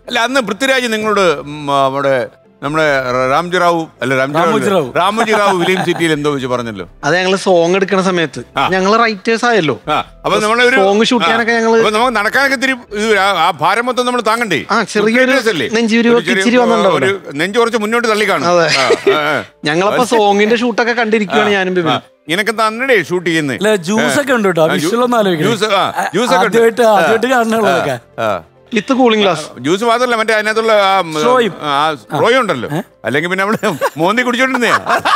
അല്ല അന്ന് പൃഥ്വിരാജ് നിങ്ങളോട് ഉം, നമ്മുടെ നമ്മുടെ രാംജി റാവു അല്ല രാംജി രാമോജി റാവു. രാമോജി റാവു ഫിലിം സിറ്റിയിൽ എന്തോ വെച്ച് പറഞ്ഞല്ലോ അത് ഞങ്ങള് സോങ് എടുക്കുന്ന സമയത്ത് ഞങ്ങള് റൈറ്റേഴ്സ് ആയല്ലോ ആ അപ്പൊ നമ്മളെ ഒരു Song shoot ചെയ്യാനൊക്കെ ആ, ഞങ്ങള് അപ്പൊ നമുക്ക് നടക്കാനൊക്കെ ഇത്തിരി ഇത് ആ- ആ ഭാരം മൊത്തം നമ്മൾ താങ്ങണ്ടേ ആ, ചെറിയൊരു Creators അല്ലേ? നെഞ്ചുരുവൊക്കെ ഒരു ചെറിയ- ഇച്ചിരി വന്നിട്ടുണ്ടാവും ഒരു നെഞ്ച് കുറച്ച് മുന്നോട്ട് തള്ളി കാണും അതെ. ആ, ആ, ആ. ഞങ്ങളപ്പോ സോങ്ങിന്റെ ഷൂട്ടൊക്കെ കണ്ടിരിക്കുകയാണ് ഞാനും ആ, ബിബിനും ഇങ്ങനൊക്കെ തന്നടേ ഷൂട്ട് ചെയ്യുന്നത് അല്ല ജ്യൂസ് ഒക്കെ ഉണ്ട് കേട്ടോ ആ, ജ്യൂ- വിഷ്വലൊന്നും ആലോചിക്കണം ജ്യൂസ്, ആ, ജ്യൂസ് ഒക്കെ ഉണ്ട്. ആദ്യമായിട്ട് ആദ്യമായിട്ട് കാണുന്നതൊക്കെ വിത്ത് കൂളിംഗ് ഗ്ലാസ് ജ്യൂസ് മാത്രല്ല മറ്റേ അതിനകത്തുള്ള ആ, ഉം, സ്ട്രോയും. ആ സ്ട്രോയും ഉണ്ടല്ലോ അല്ലെങ്കിൽ പിന്നെ നമ്മള് മോന്തി കുടിച്ചോണ്ടിരുന്നേ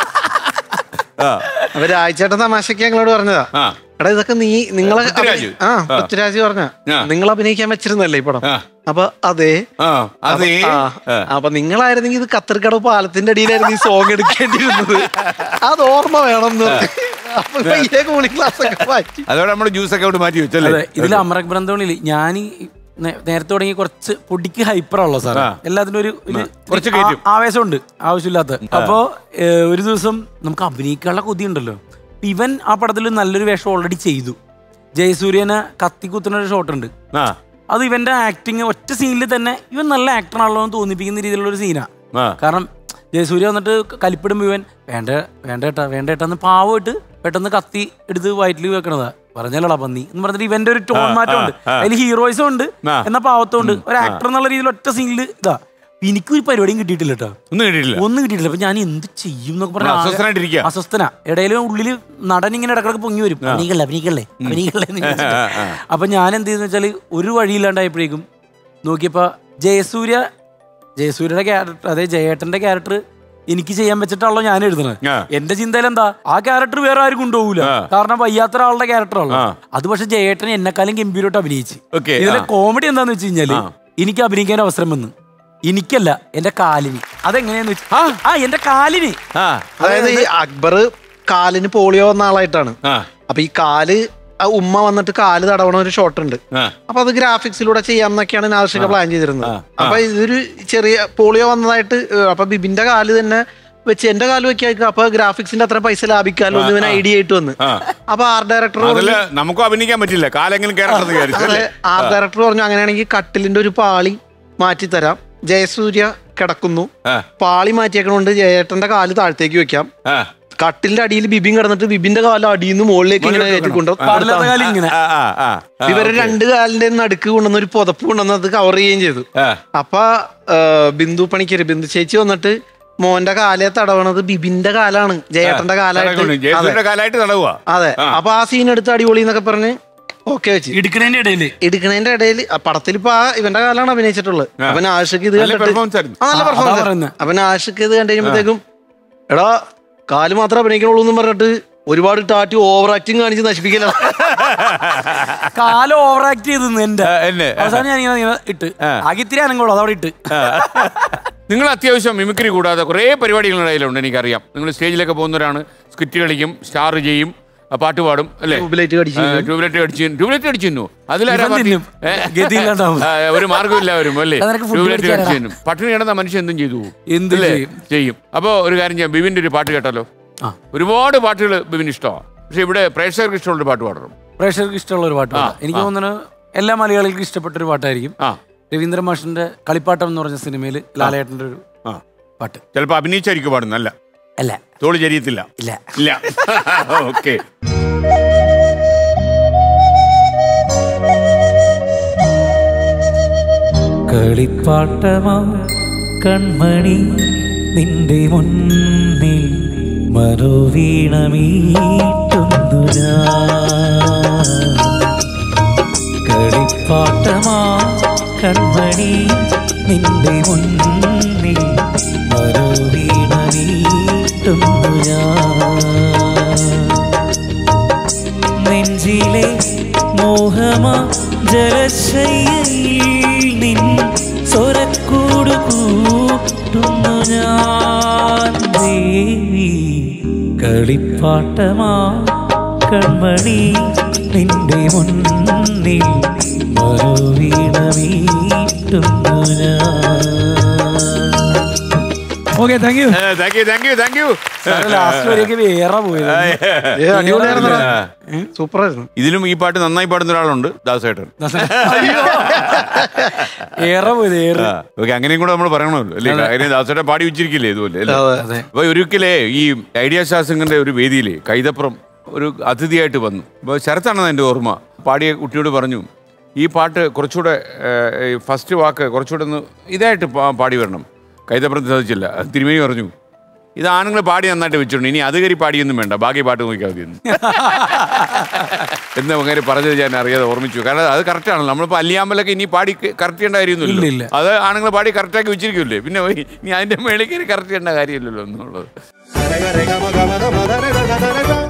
ആ അപ്പൊ രാജേട്ടൻ തമാശക്ക് ഞങ്ങളോട് പറഞ്ഞതാ ആ എടാ ഇതൊക്കെ നീ നിങ്ങളെ പൃഥ്വിരാജ്. അഭി- ആ പൃഥ്വിരാജ് പറഞ്ഞ ആ. നിങ്ങൾ അഭിനയിക്കാൻ വെച്ചിരുന്നല്ലേ ഈ പടം ആ. അപ്പൊ അതെ ആ അത് ഈ- ആ. ആ. അപ്പൊ നിങ്ങളായിരുന്നെങ്കിൽ ഇത് കത്തർക്കടവ് പാലത്തിന്റെ അടിയിലായിരുന്നു ഈ സോങ് എടുക്കേണ്ടിയിരുന്നത് അത് ഓർമ്മ വേണം എന്ന് പറഞ്ഞു. അപ്പൊ പയ്യെ കൂളിംഗ് ഗ്ലാസ് ഒക്കെ മാറ്റി അതോടെ നമ്മുടെ ജ്യൂസ് ഒക്കെ അവിടെ മാറ്റി വെച്ചല്ലേ അതെ ഇതിൽ അമരക് ബ്രന്തോണില് ഞാൻ നേരത്തെ തുടങ്ങി കുറച്ച് പൊടിക്ക് ഹൈപ്പറാണല്ലോ സാർ ആ. എല്ലാത്തിനും ഒരു ഒരു കുറച്ച് ആ- കയറ്റും. ആവേശമുണ്ട് ആവശ്യമില്ലാത്ത അപ്പോ ഏഹ്, ഒരു ദിവസം നമുക്ക് അഭിനയിക്കാനുള്ള കൊതിയുണ്ടല്ലോ ഇവൻ ആ പടത്തിൽ നല്ലൊരു വേഷം ഓൾറെഡി ചെയ്തു ജയസൂര്യനെ കത്തി കുത്തുന്ന ഒരു ഷോട്ട് ഉണ്ട് ആ അത് ഇവന്റെ ആക്ടിങ് ഒറ്റ സീനിൽ തന്നെ ഇവൻ നല്ല ആക്ടറാണല്ലോ എന്ന് തോന്നിപ്പിക്കുന്ന രീതിയിലുള്ള ഒരു സീനാ ആ കാരണം ജയസൂര്യ വന്നിട്ട് കലിപ്പിടുമ്പോൾ ഇവൻ വേണ്ട വേണ്ട ഏട്ടാ വേണ്ട ഏട്ടാ എന്ന് പാവമായിട്ട് പെട്ടെന്ന് കത്തി എടുത്ത് വയറ്റിൽ വെക്കണതാ പറഞ്ഞല്ലോടാ പന്നി എന്ന് പറഞ്ഞിട്ട് ഇവന്റെ ഒരു ടോൺ മാറ്റമുണ്ട് ആ. അതിൽ ഹീറോയിസും ഉണ്ട് ആ. എന്നാ പാവത്തും ഉണ്ട് ഒരു ആക്ടർ എന്നുള്ള രീതിയിൽ ഒറ്റ സീനിൽ ഇതാ എനിക്കൊരു പരിപാടിയും കിട്ടിയിട്ടില്ല കേട്ടോ ഒന്നും കിട്ടിയിട്ടില്ല ഒന്നും കിട്ടിയിട്ടില്ല അപ്പൊ ഞാൻ എന്ത് ചെയ്യും എന്നൊക്കെ പറഞ്ഞാൽ ആകെ അസ്വസ്ഥനായിട്ടിരിക്കുക. അസ്വസ്ഥനാ ഇടയിലും ഉള്ളില് നടൻ ഇങ്ങനെ ഇടക്കിടക്ക് പൊങ്ങി വരും അഭിനയിക്കല്ലേ അഭിനയിക്കല്ലേ അഭിനയിക്കല്ലേ എന്ന് വിചാരിച്ചിട്ട്. ആ, ആ. അപ്പൊ ഞാൻ എന്ത് ചെയ്തെന്ന് വെച്ചാല് ഒരു വഴിയില്ലാണ്ടായപ്പോഴേക്കും നോക്കിയപ്പോ ജയസൂര്യ ജയസൂര്യയുടെ ക്യാരക്ടർ അതെ ജയേട്ടന്റെ ക്യാരക്ടർ എനിക്ക് ചെയ്യാൻ വെച്ചിട്ടാണല്ലോ ഞാൻ എഴുതുന്നത് ആ. എന്റെ ചിന്തയിൽ എന്താ ആ ക്യാരക്ടർ വേറെ ആരും കൊണ്ടുപോകൂല ആ. കാരണം വയ്യാത്ത ഒരാളുടെ ക്യാരക്ടറാണല്ലോ ആ. അത് പക്ഷെ ജയേട്ടൻ എന്നെക്കാളും ഗംഭീരമായിട്ട് അഭിനയിച്ച് Okay, ഇതിലെ ആ. കോമഡി എന്താന്ന് വെച്ച് കഴിഞ്ഞാല് ആ. എനിക്ക് അഭിനയിക്കാൻ അവസരം വന്നു എനിക്കല്ല എന്റെ കാലിന് അതെങ്ങനെയാന്ന് വെച്ചാ ആ എന്റെ കാലിന് ആ അതായത് ഈ അക്ബർ കാലിന് പോളിയോ വന്ന ആളായിട്ടാണ് ആ അപ്പൊ ഈ കാല് ആ ഉമ്മ വന്നിട്ട് കാല് തടവണ ഒരു ഷോട്ട് ഉണ്ട് ആ അപ്പൊ അത് ഗ്രാഫിക്സിലൂടെ ചെയ്യാമെന്നൊക്കെയാണ് നാർഷിക പ്ലാൻ ചെയ്തിരുന്നത് ആ, അപ്പൊ ഇതൊരു ചെറിയ പോളിയോ വന്നതായിട്ട് ഏഹ്, അപ്പൊ ബിബിന്റെ കാല് തന്നെ വെച്ച് എന്റെ കാല് വെക്കായിരിക്കും അപ്പൊ ഗ്രാഫിക്സിന്റെ അത്ര പൈസ ലാഭിക്കാലോ എന്ന് ഇവന് ഐഡിയ ആയിട്ട് വന്ന് ആ. അപ്പൊ ആർട്ട് ഡയറക്ടർ അതില് നമുക്കും അഭിനയിക്കാൻ പറ്റില്ല കാലെങ്കിലും കയറണമെന്ന് വിചാരിച്ചു അതെ അല്ലേ ആർട്ട് ഡയറക്ടർ പറഞ്ഞു അങ്ങനെയാണെങ്കിൽ കട്ടിലിന്റെ ഒരു പാളി മാറ്റി തരാം ജയസൂര്യ കിടക്കുന്നു ആ പാളി മാറ്റിയേക്കണോണ്ട് ജയേട്ടന്റെ കാല് താഴത്തേക്ക് വെക്കാം ആ കട്ടിലിന്റെ അടിയിൽ ബിബിൻ കിടന്നിട്ട് ബിബിന്റെ കാല് അടിയിൽ നിന്ന് മുകളിലേക്ക് ഇങ്ങനെ ഏറ്റിക്കൊണ്ട് പാടില്ലാത്ത കാലം ഇങ്ങനെ ആ ആ ആ ആ, ഇവര് okay. രണ്ട് കാലിന്റെ നടുക്ക് കൊണ്ടുവന്ന ഒരു പുതപ്പ് കൊണ്ടുവന്ന് അത് കവർ ചെയ്യുകയും ചെയ്തു ആ അപ്പൊ ആ, ബിന്ദു പണിക്കര് ബിന്ദു ചേച്ചി വന്നിട്ട് മോന്റെ കാലെ തടവണത് ബിബിന്റെ കാലാണ് ജയേട്ടന്റെ കാലായിട്ട് നടക്കുന്നു. അതെ ജയസൂര്യന്റെ കാലായിട്ട് തടവുക അതെ ആ. അപ്പൊ ആ സീൻ എടുത്ത് അടിപൊളി എന്നൊക്കെ പറഞ്ഞ് ഓക്കെ വെച്ച് എടുക്കണതിന്റെ ഇടയില് എടുക്കണതിന്റെ ഇടയിൽ പടത്തിൽ ഇപ്പൊ ആ ഇവന്റെ കാലാണ് അഭിനയിച്ചിട്ടുള്ളത് ആ. അവൻ ആഷിക്ക് ഇത് നല്ല കണ്ടിട്ട് പെർഫോമൻസ് ആയിരുന്നു ആ, നല്ല ആ, അതാ പെർഫോമൻസ് പറയുന്നെ. അവൻ ആഷിക്ക് ഇത് കണ്ടു കഴിയുമ്പോഴത്തേക്കും എടാ കാല് മാത്രമേ അഭിനയിക്കണുള്ളൂ എന്ന് പറഞ്ഞിട്ട് ഒരുപാട് ടാറ്റി ഓവർ ആക്ടിങ് കാണിച്ച് നശിപ്പിക്കല കാലം ഓവർ ആക്ട് ചെയ്തു എന്റെ ആ, എന്നെ. അവസാനം ഞാൻ ഇങ്ങനെ ഇങ്ങനെ ഇട്ട് ആ. ആകെ ഇത്തിരി അനങ്ങോളൂ അതവിടെ ഇട്ട് നിങ്ങൾ അത്യാവശ്യം മിമിക്രി കൂടാതെ കുറേ പരിപാടികൾ ഇടയിലുണ്ട് എനിക്കറിയാം നിങ്ങൾ സ്റ്റേജിലൊക്കെ പോകുന്നവരാണ് സ്കിറ്റ് കളിക്കും സ്റ്റാർ ചെയ്യും ആ, പാട്ട് പാടും അല്ലേ ട്യൂബ്ലൈറ്റ് കടിച്ചു ട്യൂബ്ലൈറ്റ് അടിച്ചു ട്യൂബ്ലൈറ്റ് അടിച്ചു അതിലാരാ ഇവൻ പാർട്ടി? തിന്നും. ഏ? ഗതിയില്ലാണ്ടാവും. ആ, ഒരു മാർഗ്ഗമില്ല വരും അല്ലേ അത് നിനക്ക് food ട്യൂബ്ലൈറ്റ് മേടിച്ച് അടിച്ചു തിന്നും. പട്ടിണി കിടന്ന മനുഷ്യൻ എന്തും ചെയ്തു പോകും. എന്തും അല്ലേ? ചെയ്യും. ചെയ്യും അപ്പോൾ ഒരു കാര്യം ചെയ്യാം ബിബിന്റെ ഒരു പാട്ട് കേട്ടാലോ ആ. ഒരുപാട് പാട്ടുകൾ ബിബിന് ഇഷ്ടമാണ് പക്ഷെ ഇവിടെ പ്രേക്ഷകർക്ക് ഇഷ്ടമുള്ള പാട്ട് പാടണം പ്രേക്ഷകർക്ക് ഇഷ്ടമുള്ള ഒരു പാട്ട് ആ, എനിക്ക് ആ. തോന്നുന്നു എല്ലാ മലയാളികൾക്കും ഇഷ്ടപ്പെട്ട ഒരു പാട്ടായിരിക്കും ആ രവീന്ദ്ര മാഷിന്റെ കളിപ്പാട്ടം എന്ന് പറഞ്ഞ സിനിമയിൽ ലാലേട്ടന്റെ ഒരു ആ പാട്ട് ചിലപ്പോൾ അഭിനയിച്ചായിരിക്കും പാടുന്നത് അല്ല അല്ല തോളി ചരിയത്തില്ല ഇല്ല ഇല്ല ഓക്കെ കളിപ്പാട്ടമാ കൺമണി നിന്റെ മുന്നിൽ മറുവീണമീട്ടുന്നു ഞാൻ കളിപ്പാട്ടമാ കൺമണി നിന്റെ മുന്നിൽ മറുവീണമീട്ടുന്നു ഞാൻ നെഞ്ചിലെ മോഹമാ ജലശയ്യയിൽ നിൻ സ്വരക്കൂട് കൂട്ടുന്നു ഞാൻ ദേവി കളിപ്പാട്ടമാ കൺമണി നിന്റെ മുന്നിൽ മറുവീണമീട്ടുന്നു ഞാൻ okay thank you thank you thank you thank you last വരെയൊക്കെ വേറെ പോയത് ഏ, അടിപൊളിയായിരുന്നെടാ. സൂപ്പറായിരുന്നു ഇതിലും ഈ പാട്ട് നന്നായി പാടുന്ന ഒരാളുണ്ട് ദാസേട്ടൻ ഏറെ പോയത് ഏറെ ഓക്കെ അങ്ങനെയും കൂടെ നമ്മൾ പറയണമല്ലോ അല്ലേ കാര്യം ദാസേട്ടൻ പാടി വെച്ചിരിക്കില്ലേ ഇതുപോലെ അല്ലേ അതെ അപ്പൊ ഒരിക്കലേ ഈ ഐഡിയ ശാസ്ത്രങ്ങളുടെ ഒരു വേദിയിലെ കൈതപ്പുറം ഒരു അതിഥിയായിട്ട് വന്നു അപ്പോൾ ശരത്താണെന്ന് എൻ്റെ ഓർമ്മ പാടിയ കുട്ടിയോട് പറഞ്ഞു ഈ പാട്ട് കുറച്ചുകൂടെ ഫസ്റ്റ് വാക്ക് കുറച്ചുകൂടെ ഒന്ന് ഇതായിട്ട് പാ- പാടി വരണം കൈതപ്പുറത്ത് സാധിച്ചില്ല തിരുമേനി പറഞ്ഞു ഇത് ആണുങ്ങൾ പാടി നന്നായിട്ട് വെച്ചിട്ടുണ്ട് ഇനി അത് കയറി പാടിയൊന്നും വേണ്ട ബാക്കി പാട്ട് നോക്കിയാൽ മതി എന്ന്. എന്ന് അങ്ങനെ പറഞ്ഞത് ഞാൻ അറിയാതെ ഓർമ്മിച്ചു കാരണം അത് കറക്റ്റാണല്ലോ നമ്മളിപ്പോൾ അല്ലിയാമ്പലൊക്കെ ഇനി പാടി കറക്റ്റ് ചെയ്യേണ്ട ഇല്ല, കാര്യമൊന്നുമില്ല ഇല്ല. അത് ആണുങ്ങൾ പാടി കറക്റ്റാക്കി വെച്ചിരിക്കില്ലേ പിന്നെ ഇനി അതിൻ്റെ മേളിൽ കയറി കറക്റ്റ് ചെയ്യേണ്ട കാര്യമില്ലല്ലോ എന്നുള്ളത് Rega, rega, maga, maga, maga, rega, rega, rega.